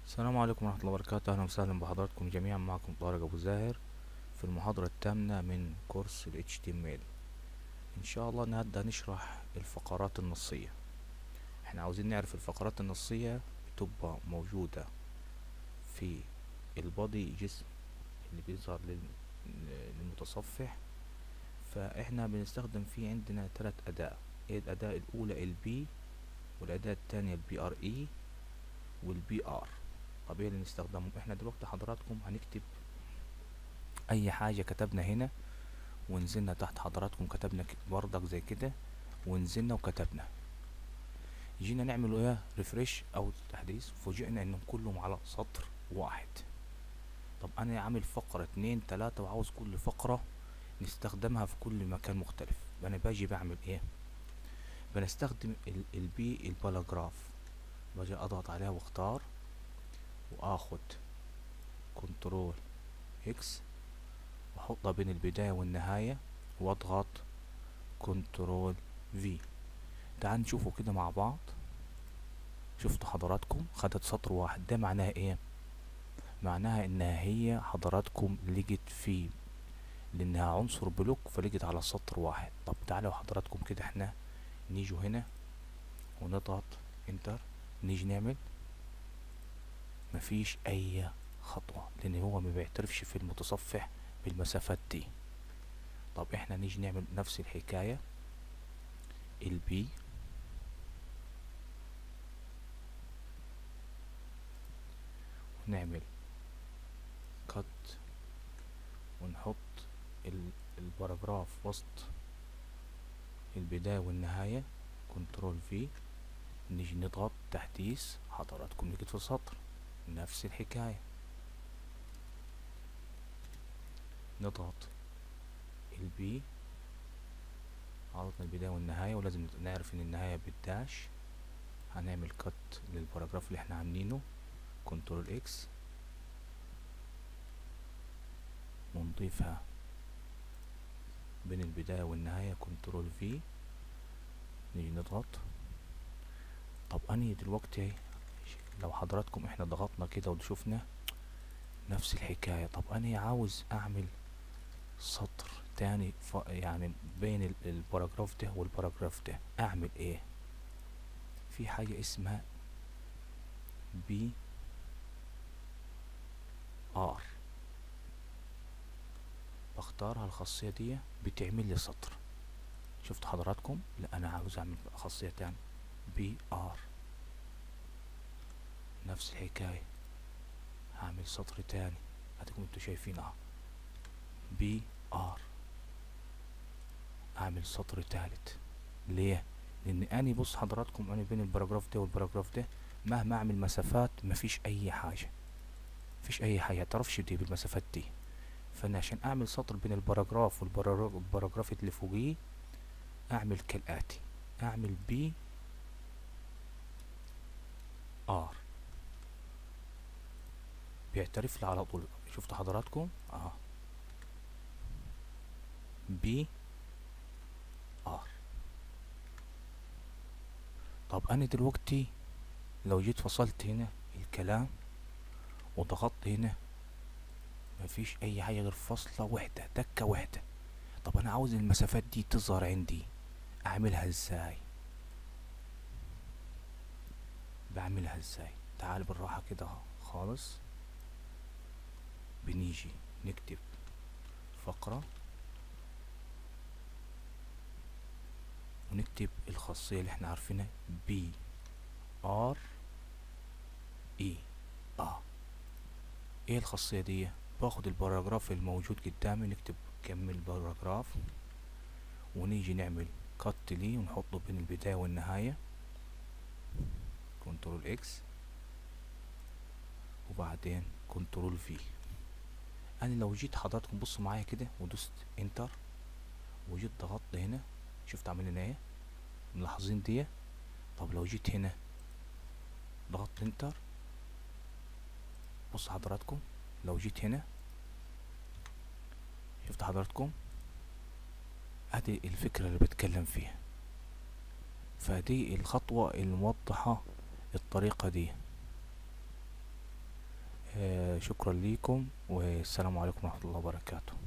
السلام عليكم ورحمة الله وبركاته أهلا وسهلا بحضراتكم جميعا معكم طارق أبو زاهر في المحاضرة الثامنة من كورس ال HTML إن شاء الله نبدأ نشرح الفقرات النصية احنا عاوزين نعرف الفقرات النصية بتبقى موجودة في البادي جسم اللي بيظهر لل- للمتصفح فاحنا بنستخدم فيه عندنا تلات أداة هي الأداة الأولى البي والأداة التانية البي ار اي والبي ار طب ايه اللي نستخدمه احنا دلوقتي حضراتكم هنكتب اي حاجة كتبنا هنا ونزلنا تحت حضراتكم كتبنا ك- بردك زي كده ونزلنا وكتبنا جينا نعمل ايه ريفريش او تحديث فوجئنا انهم كلهم على سطر واحد طب انا عامل فقرة اتنين تلاتة وعاوز كل فقرة نستخدمها في كل مكان مختلف انا باجي بعمل ايه بنستخدم ال- البي الباراجراف باجي اضغط عليها واختار واخد كنترول اكس واحطها بين البداية والنهاية واضغط كنترول في تعال نشوفه كده مع بعض شفتوا حضراتكم خدت سطر واحد ده معناها ايه معناها انها هي حضراتكم لقت في لانها عنصر بلوك فلقت على سطر واحد طب تعالوا حضراتكم كده احنا نيجوا هنا ونضغط انتر نيجي نعمل مفيش اي خطوة لان هو ما بيعترفش في المتصفح بالمسافات دي طب احنا نيجي نعمل نفس الحكاية البي ونعمل كت ونحط ال- الباراجراف وسط البداية والنهاية كنترول في نيجي نضغط تحديث حضراتكم لقيت في سطر نفس الحكاية نضغط البي عرضنا البداية والنهاية ولازم نعرف ان النهاية بالداش هنعمل كت للباراجراف اللي احنا عاملينه كنترول اكس ونضيفها بين البداية والنهاية كنترول في نيجي نضغط طب اني دلوقتي لو حضراتكم احنا ضغطنا كده وشفنا نفس الحكاية طب انا عاوز اعمل سطر تاني ف... يعني بين ال- الباراجراف ده والباراجراف ده اعمل ايه في حاجة اسمها بي ار بختارها الخاصية دي بتعمل لي سطر شفت حضراتكم لا انا عاوز اعمل خاصية تاني بي ار نفس الحكاية هعمل سطر تاني هتكونوا انتوا شايفين اهو بي ار اعمل سطر تالت ليه لان اني بص حضراتكم انا بين الباراجراف ده والباراجراف ده مهما اعمل مسافات مفيش اي حاجة مفيش اي حاجة تعرفش دي بالمسافات دي فانا عشان اعمل سطر بين الباراجراف والباراجراف والباراجراف اللي فوقيه اعمل كالاتي اعمل بي ار بيعترف لي على طول شفتوا حضراتكم اه بي ار طب انا دلوقتي لو جيت فصلت هنا الكلام وضغطت هنا مفيش اي حاجة غير فصلة واحدة تكة واحدة طب انا عاوز المسافات دي تظهر عندي اعملها ازاي بعملها ازاي تعال بالراحة كده اهو خالص بنيجي نكتب فقرة ونكتب الخاصية اللي احنا عارفينها بي ار اي اه ايه الخاصية دي باخد الباراجراف الموجود قدامي نكتب كمل باراجراف ونيجي نعمل كت ليه ونحطه بين البداية والنهاية كنترول اكس وبعدين كنترول في انا لو جيت حضراتكم بصوا معايا كده ودوست انتر وجيت ضغطت هنا شفت عامل لنا ايه ملاحظين دي طب لو جيت هنا ضغطت انتر بص حضراتكم لو جيت هنا شفت حضراتكم ادي الفكرة اللي بتكلم فيها فدي الخطوة الموضحة الطريقة دي شكرا ليكم والسلام عليكم ورحمة الله وبركاته